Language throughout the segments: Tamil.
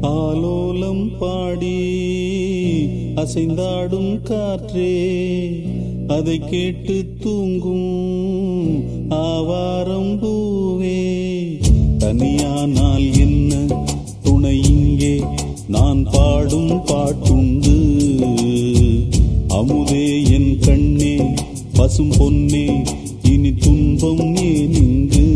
ஆலோலம் பாடி அசைந்தாடும் காற்றே அதை கேட்டு தூங்கும் ஆவாரம் பூவே தனியானால் என்ன துணை இங்கே நான் பாடும் பாட்டுண்டு அமுதே என் கண்ணே பசும் பொன்னே இனி துன்பம் ஏன் இங்கு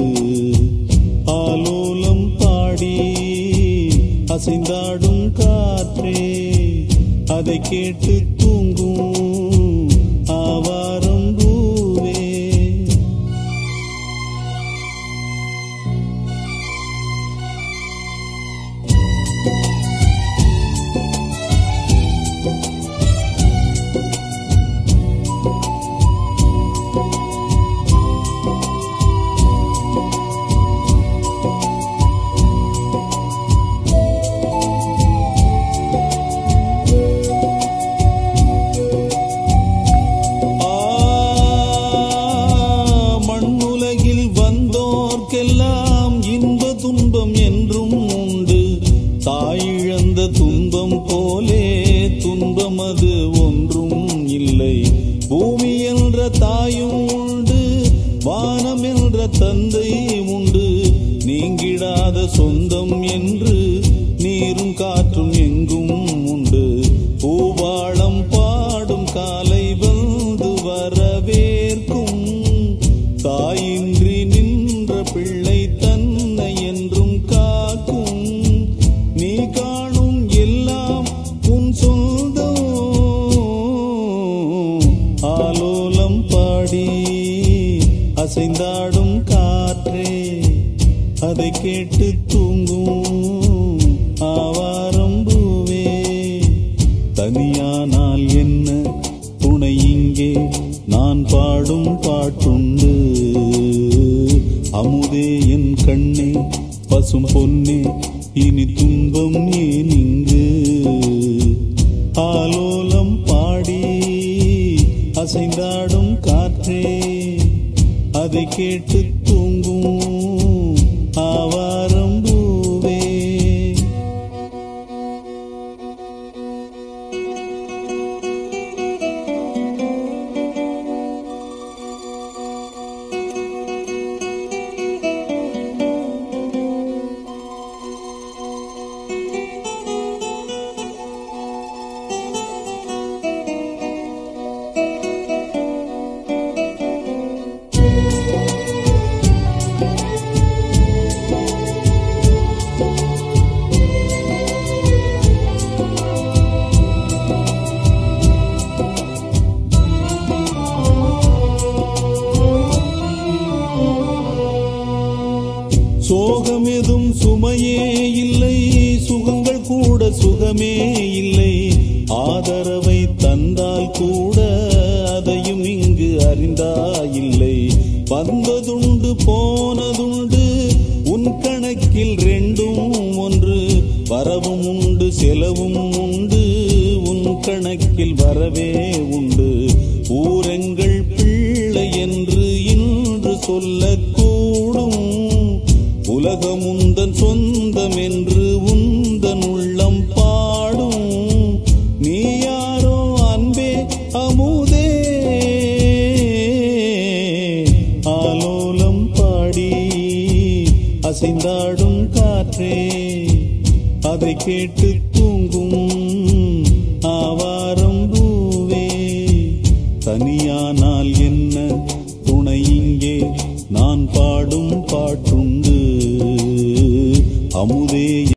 ஆலோலம் பாடி அசைந்தாடும் காற்றே அதை கேட்டு தூங்கும் ஆவாரம் பூவே ஆ, மண்ணுலகில் வந்தோர்க்கெல்லாம் இன்ப துன்பம் என்றும் உண்டு தாயிழந்த துன்பம் போலே துன்பம் அது ஒன்றும் இல்லை பூமி என்ற தாயும் உண்டு வானம் என்ற தந்தை உண்டு நீங்கிடாத சொந்தம் என்று நீரும் காற்றும் எங்கும் உண்டு பூவாளம் பாடும் காலை வந்து வரவேற்கும் தாயின்றி நின்ற பிள்ளை தன்னை என்றும் காக்கும் நீ காணும் எல்லாம் உன் சொந்தம் ஆலோலம் பாடி அசைந்தாடும் காற்றே அதை கேட்டு தூங்கும் ஆவாரம் பூவே தனியானால் என்ன துணை இங்கே நான் பாடும் பாட்டுண்டு அமுதே என் கண்ணே பசும் பொன்னே இனி துன்பம் ஏன் இங்கு ஆலோலம் பாடி அசைந்தாடும் காற்றே அதை கேட்டு தூங்கும் ஆவாரம் பூவே சோகம் எதும் சுமையே இல்லை சுகங்கள் கூட சுகமே இல்லை ஆதரவை தந்தால் கூட அதையும் இங்கு அறிந்தாயில்லை வந்ததுண்டு போனதுண்டு உன் கணக்கில் ரெண்டும் ஒன்று வரவும் உண்டு செலவும் உண்டு உன் கணக்கில் வரவே உண்டு ஊரெங்கள் பிள்ளை என்று இன்று சொல்லக்கூடும் உலகம் உந்தன் சொந்தம் என்று உந்தன் உள்ளம் பாடும் நீ யாரோ அன்பே அமுதே ஆலோலம் பாடி அசைந்தாடும் காற்றே அதை கேட்டு தூங்கும் ஆவாரம் பூவே தனியானால் என்ன துணை இங்கே நான் பாடும் பாட்டுண்டு அமுதே